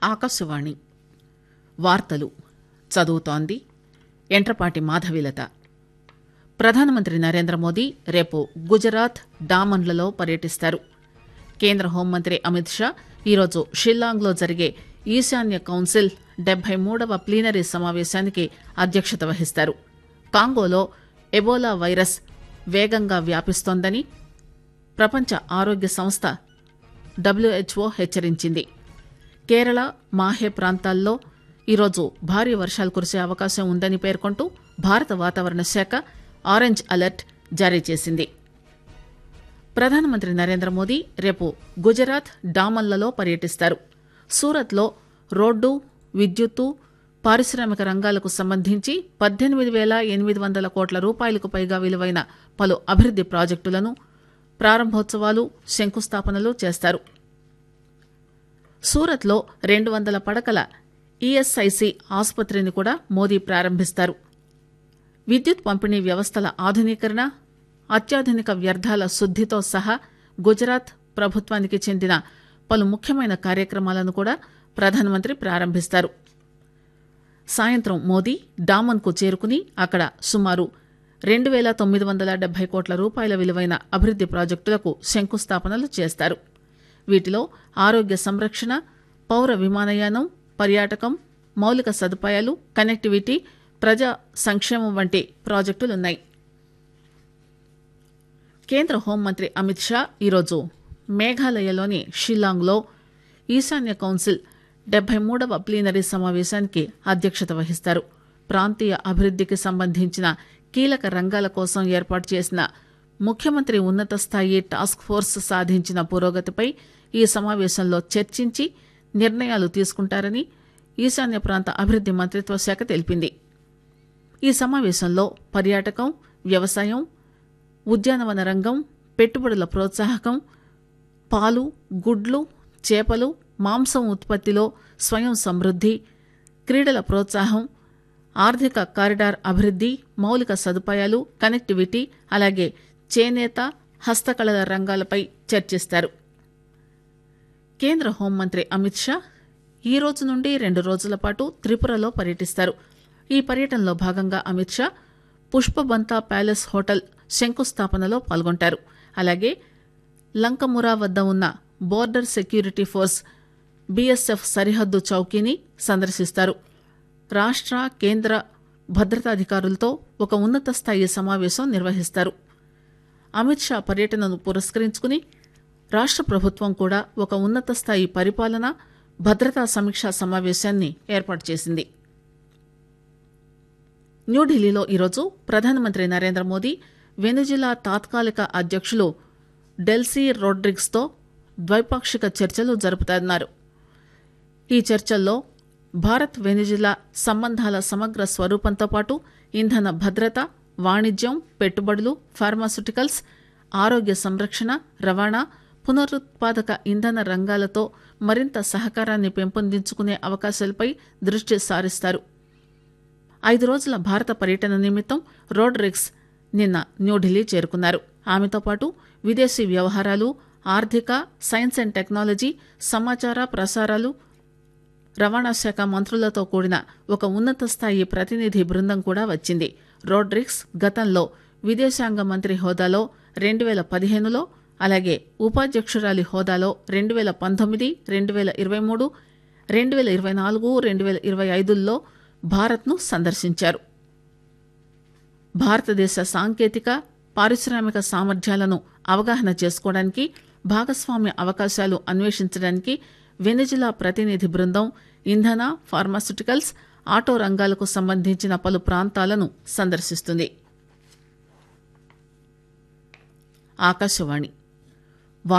ఆకాశవాణి వార్తలు చదువుతోంది ఎంట్రపాటి మాధవీలత ప్రధానమంత్రి నరేంద్ర మోదీ రేపు గుజరాత్ డామన్లలో పర్యటిస్తారు కేంద్ర హోంమంత్రి అమిత్ షా ఈరోజు షిల్లాంగ్లో జరిగే ఈశాన్య కౌన్సిల్ డెబ్బై మూడవ ప్లీనరీ సమావేశానికి అధ్యక్షత వహిస్తారు కాంగోలో ఎబోలా వైరస్ వేగంగా వ్యాపిస్తోందని ప్రపంచ ఆరోగ్య సంస్థ డబ్ల్యూహెచ్ఓ హెచ్చరించింది కేరళ మాహే ప్రాంతాల్లో ఈరోజు భారీ వర్షాలు కురిసే అవకాశం ఉందని పేర్కొంటూ భారత వాతావరణ శాఖ ఆరెంజ్ అలర్ట్ జారీ చేసింది ప్రధానమంత్రి నరేంద్ర మోదీ రేపు గుజరాత్ డామన్లలో పర్యటిస్తారు సూరత్లో రోడ్డు విద్యుత్తు పారిశ్రామిక రంగాలకు సంబంధించి పద్దెనిమిది వేల ఎనిమిది వందల కోట్ల రూపాయలకు పైగా విలువైన పలు అభివృద్ది ప్రాజెక్టులను ప్రారంభోత్సవాలు శంకుస్థాపనలు చేస్తారు సూరత్లో రెండు వందల పడకల ఈఎస్ఐసి ఆసుపత్రిని కూడా మోదీ ప్రారంభిస్తారు విద్యుత్ పంపిణీ వ్యవస్థల ఆధునీకరణ అత్యాధునిక వ్యర్థాల శుద్దితో సహా గుజరాత్ ప్రభుత్వానికి చెందిన పలు ముఖ్యమైన కార్యక్రమాలను కూడా ప్రధానమంత్రి ప్రారంభిస్తారు సాయంత్రం మోదీ డామన్కు చేరుకుని అక్కడ సుమారు రెండు వేల తొమ్మిది వందల డెబ్బై కోట్ల రూపాయల విలువైన అభివృద్ది ప్రాజెక్టులకు శంకుస్థాపనలు చేస్తారు వీటిలో ఆరోగ్య సంరక్షణ పౌర విమానయానం పర్యాటకం మౌలిక సదుపాయాలు కనెక్టివిటీ ప్రజా సంక్షేమం వంటి ప్రాజెక్టులున్నాయి కేంద్ర హోంమంత్రి అమిత్ షా ఈరోజు మేఘాలయలోని షిల్లాంగ్లో ఈశాన్య కౌన్సిల్ డెబ్బై మూడవ ప్లీనరీ సమావేశానికి అధ్యక్షత వహిస్తారు ప్రాంతీయ అభివృద్దికి సంబంధించిన కీలక రంగాల కోసం ఏర్పాటు చేసిన ముఖ్యమంత్రి ఉన్నత స్థాయి టాస్క్ ఫోర్స్ సాధించిన పురోగతిపై ఈ సమావేశంలో చర్చించి నిర్ణయాలు తీసుకుంటారని ఈశాన్య ప్రాంత అభివృద్ది మంత్రిత్వ శాఖ తెలిపింది ఈ సమావేశంలో పర్యాటకం వ్యవసాయం ఉద్యానవన రంగం పెట్టుబడుల ప్రోత్సాహకం పాలు గుడ్లు చేపలు మాంసం ఉత్పత్తిలో స్వయం సమృద్ది క్రీడల ప్రోత్సాహం ఆర్థిక కారిడార్ అభివృద్ది మౌలిక సదుపాయాలు కనెక్టివిటీ అలాగే చేనేత హస్తకళల రంగాలపై చర్చిస్తారు కేంద్ర హోంమంత్రి అమిత్ షా ఈ రోజు నుండి రెండు రోజుల పాటు త్రిపురలో పర్యటిస్తారు ఈ పర్యటనలో భాగంగా అమిత్ షా పుష్పబంతా ప్యాలెస్ హోటల్ శంకుస్థాపనలో పాల్గొంటారు అలాగే లంకమురా వద్ద ఉన్న బోర్డర్ సెక్యూరిటీ ఫోర్స్ బీఎస్ఎఫ్ సరిహద్దు చౌకీని సందర్శిస్తారు రాష్ట్ర కేంద్ర భద్రతాధికారులతో ఒక ఉన్నత స్థాయి సమావేశం నిర్వహిస్తారు అమిత్ షా పర్యటనను పురస్కరించుకుని రాష్ట్ర ప్రభుత్వం కూడా ఒక ఉన్నత స్థాయి పరిపాలన భద్రతా సమీక్షా సమావేశాన్ని ఏర్పాటు చేసింది న్యూఢిల్లీలో ఈరోజు ప్రధానమంత్రి నరేంద్ర మోదీ వెనుజిలా తాత్కాలిక అధ్యక్షులు డెల్సీ రోడ్రిగ్స్తో ద్వైపాక్షిక చర్చలు జరుపుతున్నారు ఈ చర్చల్లో భారత్ వెనిజులా సంబంధాల సమగ్ర స్వరూపంతో పాటు ఇంధన భద్రత వాణిజ్యం పెట్టుబడులు ఫార్మాస్యూటికల్స్ ఆరోగ్య సంరక్షణ రవాణా పునరుత్పాదక ఇంధన రంగాలతో మరింత సహకారాన్ని పెంపొందించుకునే అవకాశాలపై దృష్టి సారిస్తారు ఐదు రోజుల భారత పర్యటన నిమిత్తం రోడ్రిక్స్ నిన్న న్యూఢిల్లీ చేరుకున్నారు ఆమెతో పాటు విదేశీ వ్యవహారాలు ఆర్థిక సైన్స్ అండ్ టెక్నాలజీ సమాచార ప్రసారాలు రవాణా శాఖ మంత్రులతో కూడిన ఒక ఉన్నత స్థాయి ప్రతినిధి బృందం కూడా వచ్చింది రోడ్రిక్స్ గతంలో విదేశాంగ మంత్రి హోదాలో రెండు వేల పదిహేనులో అలాగే ఉపాధ్యక్షురాలి హోదాలో రెండు వేల పంతొమ్మిది రెండు వేల ఇరవై మూడు రెండు వేల ఇరవై నాలుగు రెండు వేల ఇరవై ఐదుల్లో భారత్ను సందర్శించారు భారతదేశ సాంకేతిక పారిశ్రామిక సామర్థ్యాలను అవగాహన చేసుకోవడానికి భాగస్వామ్య అవకాశాలు అన్వేషించడానికి వెనిజులా ప్రతినిధి బృందం ఇంధన ఫార్మాస్యూటికల్స్ ఆటో రంగాలకు సంబంధించిన పలు ప్రాంతాలను సందర్శిస్తుంది ఆకాశవాణి